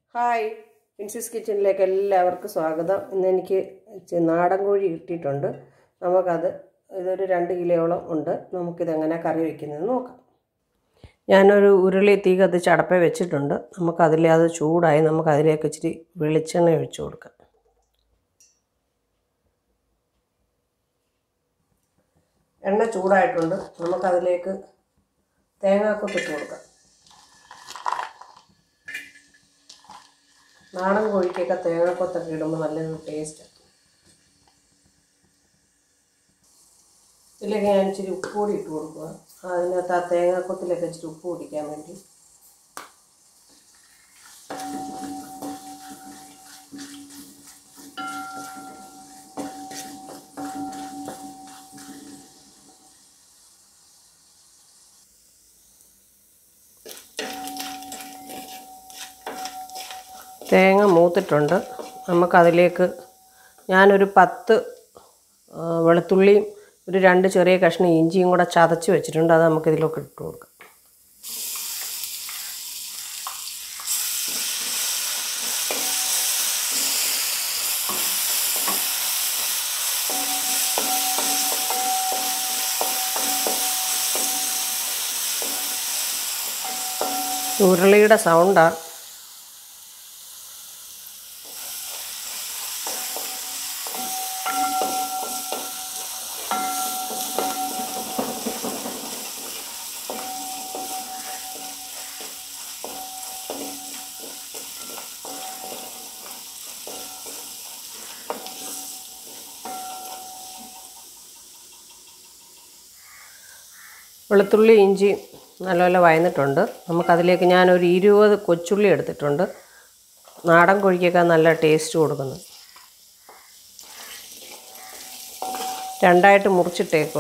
hi പ്രിൻസിസ് കിച്ചണിലേക്ക് എല്ലാവർക്കും സ്വാഗതം ഇന്ന് എനിക്ക് ചെ- നാടൻ കോഴി കിട്ടിയിട്ടുണ്ട് നമുക്കത് ഇതൊരു രണ്ട് കിലോയോളം ഉണ്ട് നമുക്കിതെങ്ങനെ കറി വയ്ക്കുന്നത് നോക്കാം ഞാനൊരു ഉരുളി തീ കത്തിച്ച് അടപ്പേ വെച്ചിട്ടുണ്ട് നമുക്കതിൽ അത് ചൂടായി നമുക്കതിലേക്ക് ഇച്ചിരി വെളിച്ചെണ്ണ ഒഴിച്ചു കൊടുക്കാം എണ്ണ ചൂടായിട്ടുണ്ട് നമുക്കതിലേക്ക് തേങ്ങാക്കൊത്തിട്ട് കൊടുക്കാം നാടൻ കോഴിക്കൊക്കെ തേങ്ങാക്കൊത്തൊക്കെ ഇടുമ്പോൾ നല്ലൊരു ടേസ്റ്റാണ് ഇതിലേക്ക് ഞാൻ ഇച്ചിരി ഉപ്പ് കൂടി ഇട്ട് കൊടുക്കുക അതിനകത്ത് ആ തേങ്ങാക്കൊത്തിലൊക്കെ ഇച്ചിരി ഉപ്പ് കുടിക്കാൻ വേണ്ടി തേങ്ങ മൂത്തിട്ടുണ്ട് നമുക്കതിലേക്ക് ഞാനൊരു പത്ത് ആ, വെളുത്തുള്ളിയും ഒരു രണ്ട് ചെറിയ കഷ്ണം ഇഞ്ചിയും കൂടെ ചതച്ച് വെച്ചിട്ടുണ്ട് അത് നമുക്കിതിലൊക്കെ ഇട്ട് കൊടുക്കാം ഉരുളിയുടെ സൗണ്ടാണ് വെളുത്തുള്ളി ഇഞ്ചി നല്ലപോലെ വയന്നിട്ടുണ്ട് നമുക്കതിലേക്ക് ഞാനൊരു ഇരുപത് കൊച്ചുള്ളി എടുത്തിട്ടുണ്ട് നാടൻ കോഴിക്കൊക്കെ നല്ല ടേസ്റ്റ് കൊടുക്കുന്നു രണ്ടായിട്ട് മുറിച്ചിട്ടേക്കുക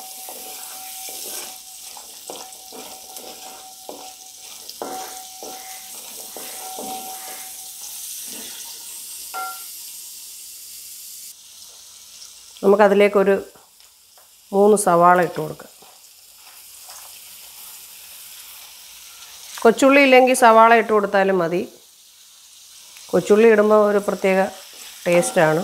നമുക്കതിലേക്കൊരു മൂന്ന് സവാള ഇട്ട് കൊടുക്കാം കൊച്ചുള്ളി ഇല്ലെങ്കിൽ സവാള ഇട്ട് കൊടുത്താലും മതി കൊച്ചുള്ളി ഇടുമ്പോൾ ഒരു പ്രത്യേക ടേസ്റ്റാണ്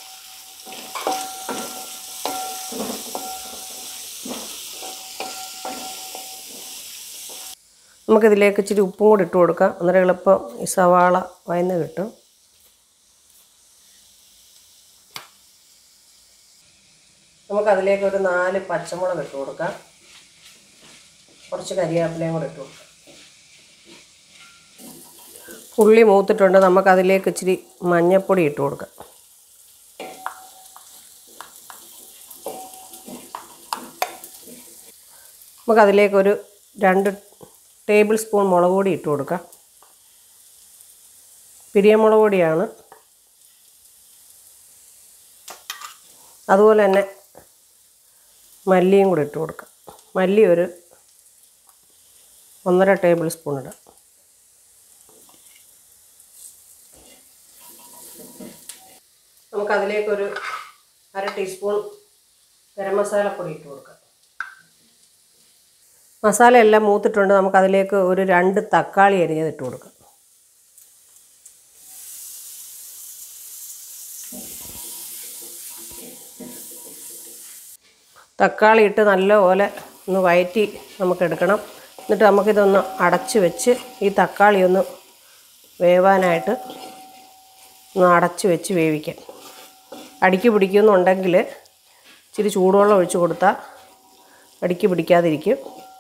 നമുക്കിതിലേക്ക് ഇച്ചിരി ഉപ്പും കൂടി ഇട്ട് കൊടുക്കാം അന്നേരം എളുപ്പം ഈ സവാള വയന്ന് കിട്ടും നമുക്കതിലേക്ക് ഒരു നാല് പച്ചമുളക് ഇട്ട് കൊടുക്കാം കുറച്ച് കരിവേപ്പിലയും കൂടെ ഇട്ട് കൊടുക്കാം ഉള്ളി മൂത്തിട്ടുണ്ട് നമുക്കതിലേക്ക് ഇച്ചിരി മഞ്ഞൾപ്പൊടി ഇട്ട് കൊടുക്കാം നമുക്കതിലേക്കൊരു രണ്ട് ടേബിൾ സ്പൂൺ മുളക് പൊടി ഇട്ട് കൊടുക്കാം പിരിയമുളക് പൊടിയാണ് അതുപോലെ തന്നെ മല്ലിയും കൂടി ഇട്ട് കൊടുക്കാം മല്ലി ഒരു ഒന്നര ടേബിൾ സ്പൂൺ ഇടാം നമുക്കതിലേക്കൊരു അര ടീസ്പൂൺ ഗരം മസാലപ്പൊടി ഇട്ട് കൊടുക്കാം മസാല എല്ലാം മൂത്തിട്ടുണ്ട് നമുക്കതിലേക്ക് ഒരു രണ്ട് തക്കാളി അരിഞ്ഞത് ഇട്ട് കൊടുക്കാം തക്കാളി ഇട്ട് നല്ലപോലെ ഒന്ന് വയറ്റി നമുക്ക് എടുക്കണം എന്നിട്ട് നമുക്കിതൊന്ന് അടച്ച് വെച്ച് ഈ തക്കാളി ഒന്ന് വേവാനായിട്ട് ഒന്ന് അടച്ച് വെച്ച് വേവിക്കാം അടിക്ക് പിടിക്കുന്നുണ്ടെങ്കിൽ ഇച്ചിരി ചൂടുവെള്ളം ഒഴിച്ച് കൊടുത്താൽ അടിക്ക് പിടിക്കാതിരിക്കും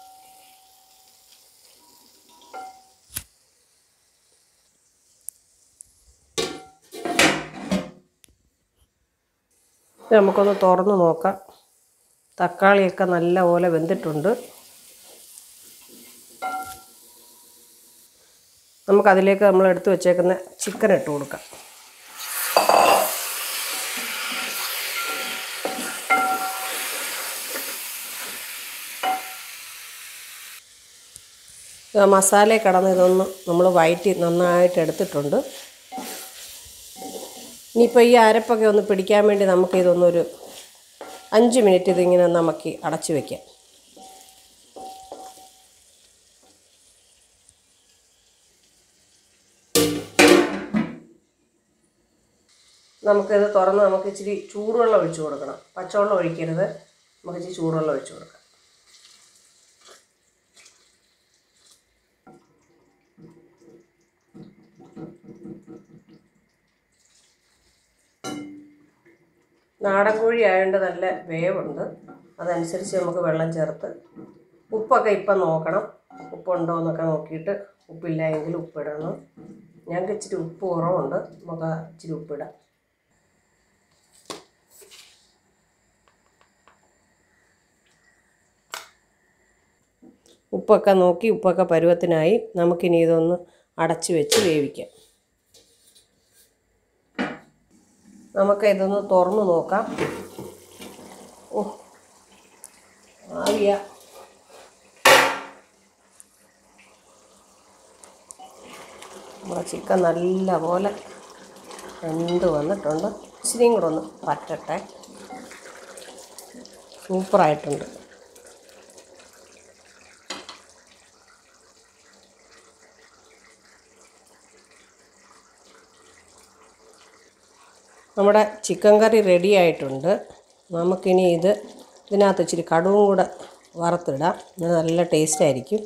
ഇത് നമുക്കൊന്ന് തുറന്ന് നോക്കാം തക്കാളിയൊക്കെ നല്ലപോലെ വെന്തിട്ടുണ്ട് നമുക്കതിലേക്ക് നമ്മൾ എടുത്ത് വെച്ചേക്കുന്ന ചിക്കൻ ഇട്ട് കൊടുക്കാം മസാല കടന്ന് ഇതൊന്ന് നമ്മൾ വയറ്റി നന്നായിട്ട് എടുത്തിട്ടുണ്ട് ഇനിയിപ്പോൾ ഈ അരപ്പൊക്കെ ഒന്ന് പിടിക്കാൻ വേണ്ടി നമുക്ക് ഇതൊന്നൊരു അഞ്ച് മിനിറ്റ് ഇതിങ്ങനെ നമുക്ക് അടച്ചു വയ്ക്കാം നമുക്കിത് തുറന്ന് നമുക്ക് ഇച്ചിരി ചൂടുവെള്ളം ഒഴിച്ചു കൊടുക്കണം പച്ചവെള്ളം ഒഴിക്കരുത് നമുക്ക് ഇച്ചിരി ചൂടുവെള്ളം ഒഴിച്ചു കൊടുക്കാം നാടൻ കോഴി ആയതുകൊണ്ട് നല്ല വേവുണ്ട് അതനുസരിച്ച് നമുക്ക് വെള്ളം ചേർത്ത് ഉപ്പൊക്കെ ഇപ്പം നോക്കണം ഉപ്പുണ്ടോ എന്നൊക്കെ നോക്കിയിട്ട് ഉപ്പില്ല എങ്കിൽ ഉപ്പിടണം ഞങ്ങൾക്ക് ഇച്ചിരി ഉപ്പ് കുറവുണ്ട് നമുക്ക് ഇച്ചിരി ഉപ്പിടാം ഉപ്പൊക്കെ നോക്കി ഉപ്പൊക്കെ പരുവത്തിനായി നമുക്കിനി ഇതൊന്ന് അടച്ച് വെച്ച് വേവിക്കാം നമുക്ക് ഇതൊന്ന് തുറന്ന് നോക്കാം ഓ ആവിയ നമ്മുടെ ചിക്കൻ നല്ല പോലെ വെന്ത് വന്നിട്ടുണ്ട് ഇച്ചിരിയും കൂടെ ഒന്ന് പറ്റട്ടെ സൂപ്പറായിട്ടുണ്ട് നമ്മുടെ ചിക്കൻ കറി റെഡി ആയിട്ടുണ്ട് നമുക്കിനി ഇത് ഇതിനകത്ത് ഇച്ചിരി കടുവും കൂടെ വറുത്തിടാം ഇത് നല്ല ടേസ്റ്റ് ആയിരിക്കും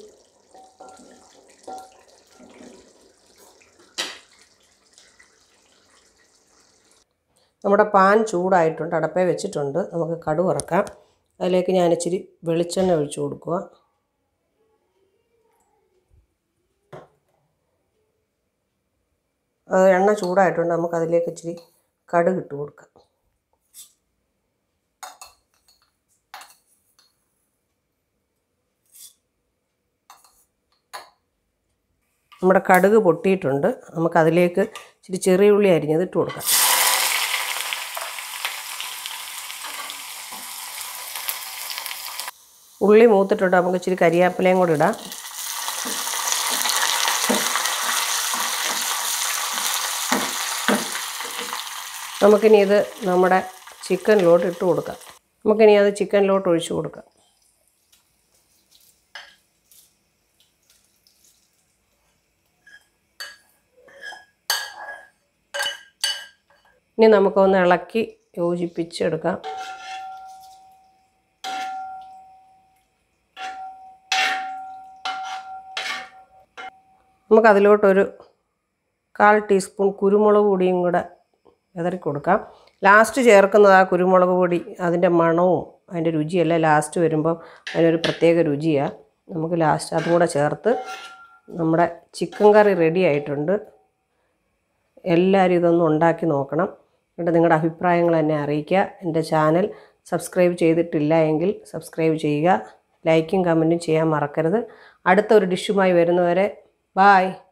നമ്മുടെ പാൻ ചൂടായിട്ടുണ്ട് അടപ്പേ വെച്ചിട്ടുണ്ട് നമുക്ക് കടു വറക്കാം അതിലേക്ക് ഞാൻ ഇച്ചിരി വെളിച്ചെണ്ണ ഒഴിച്ചു കൊടുക്കുക അത് എണ്ണ ചൂടായിട്ടുണ്ട് നമുക്ക് അതിലേക്ക് ഇച്ചിരി കടുക് ഇട്ട് കൊടുക്കാം നമ്മുടെ കടുക് പൊട്ടിയിട്ടുണ്ട് നമുക്കതിലേക്ക് ഇച്ചിരി ചെറിയ ഉള്ളി അരിഞ്ഞത് ഇട്ട് കൊടുക്കാം ഉള്ളി മൂത്തിട്ടുണ്ട് നമുക്ക് ഇച്ചിരി കരിയാപ്പിലയും കൂടി ഇടാം നമുക്കിനി ഇത് നമ്മുടെ ചിക്കനിലോട്ട് ഇട്ട് കൊടുക്കാം നമുക്കിനി അത് ചിക്കനിലോട്ട് ഒഴിച്ചു കൊടുക്കാം ഇനി നമുക്കൊന്ന് ഇളക്കി യോജിപ്പിച്ചെടുക്കാം നമുക്കതിലോട്ടൊരു കാൽ ടീസ്പൂൺ കുരുമുളക് പൊടിയും കൂടെ വിതറി കൊടുക്കാം ലാസ്റ്റ് ചേർക്കുന്നത് ആ കുരുമുളക് പൊടി അതിൻ്റെ മണവും അതിൻ്റെ രുചിയെല്ലാം ലാസ്റ്റ് വരുമ്പം അതിനൊരു പ്രത്യേക രുചിയാണ് നമുക്ക് ലാസ്റ്റ് അതും കൂടെ ചേർത്ത് നമ്മുടെ ചിക്കൻ കറി റെഡി ആയിട്ടുണ്ട് എല്ലാവരും ഇതൊന്ന് ഉണ്ടാക്കി നോക്കണം എന്നിട്ട് നിങ്ങളുടെ അഭിപ്രായങ്ങൾ എന്നെ അറിയിക്കുക എൻ്റെ ചാനൽ സബ്സ്ക്രൈബ് ചെയ്തിട്ടില്ല എങ്കിൽ സബ്സ്ക്രൈബ് ചെയ്യുക ലൈക്കും കമൻറ്റും ചെയ്യാൻ മറക്കരുത് അടുത്ത ഒരു ഡിഷുമായി വരുന്നവരെ ബായ്